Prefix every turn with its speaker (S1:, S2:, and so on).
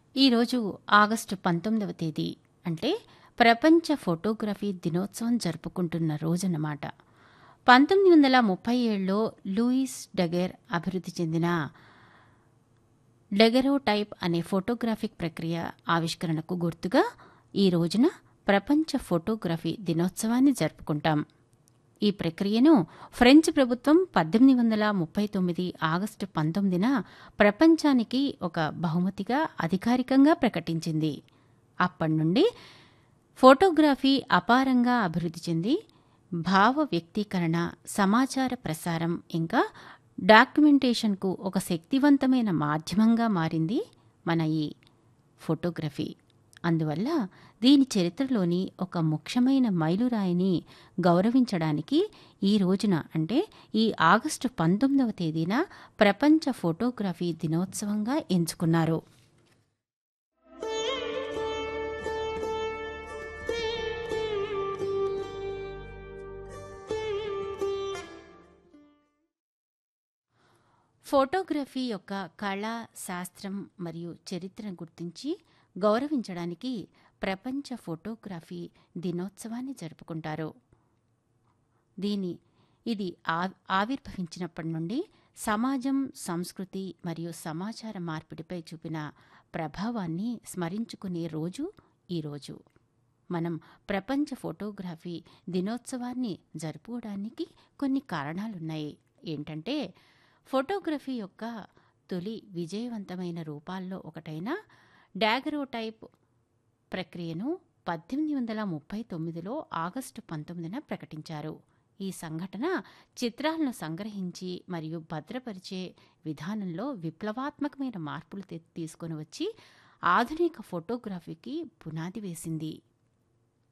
S1: ఈరోజు ఆగస్టు పంతొమ్మిదవ తేదీ అంటే ప్రపంచ ఫోటోగ్రఫీ దినోత్సవం జరుపుకుంటున్న రోజన్నమాట పంతొమ్మిది వందల ముప్పై ఏడులో లూయిస్ డగెర్ అభివృద్ధి చెందిన డెగెరోటైప్ అనే ఫోటోగ్రాఫిక్ ప్రక్రియ ఆవిష్కరణకు గుర్తుగా ఈ రోజున ప్రపంచ ఫోటోగ్రఫీ దినోత్సవాన్ని జరుపుకుంటాం ఈ ప్రక్రియను ఫ్రెంచ్ ప్రభుత్వం పద్దెనిమిది వందల ముప్పై తొమ్మిది ఆగస్టు పంతొమ్మిదిన ప్రపంచానికి ఒక బహుమతిగా అధికారికంగా ప్రకటించింది అప్పటి నుండి ఫోటోగ్రఫీ అపారంగా అభివృద్ధి చెంది భావ వ్యక్తీకరణ సమాచార ప్రసారం ఇంకా డాక్యుమెంటేషన్కు ఒక శక్తివంతమైన మాధ్యమంగా మారింది మన ఈ ఫోటోగ్రఫీ అందువల్ల దీని చరిత్రలోని ఒక ముఖ్యమైన మైలురాయిని గౌరవించడానికి ఈ రోజున అంటే ఈ ఆగస్టు పంతొమ్మిదవ తేదీన ప్రపంచ ఫోటోగ్రఫీ దినోత్సవంగా ఎంచుకున్నారు ఫోటోగ్రఫీ యొక్క కళ శాస్త్రం మరియు చరిత్రను గుర్తించి గౌరవించడానికి ప్రపంచ ఫోటోగ్రఫీ దినోత్సవాన్ని జరుపుకుంటారు దీని ఇది ఆ- ఆవిర్భవించినప్పటి నుండి సమాజం సంస్కృతి మరియు సమాచార మార్పిడిపై చూపిన ప్రభావాన్ని స్మరించుకునే రోజు ఈరోజు మనం ప్రపంచ ఫోటోగ్రఫీ దినోత్సవాన్ని జరుపుకోవడానికి కొన్ని కారణాలున్నాయి ఏంటంటే ఫోటోగ్రఫీ యొక్క తొలి విజయవంతమైన రూపాల్లో ఒకటైన డాగరోటైప్ ప్రక్రియను పద్దెనిమిది వందల ముప్పై తొమ్మిదిలో ఆగస్టు పంతొమ్మిదిన ప్రకటించారు ఈ సంఘటన చిత్రాలను సంగ్రహించి మరియు భద్రపరిచే విధానంలో విప్లవాత్మకమైన మార్పులు తె- తీసుకొని వచ్చి ఆధునిక ఫోటోగ్రఫీకి పునాది వేసింది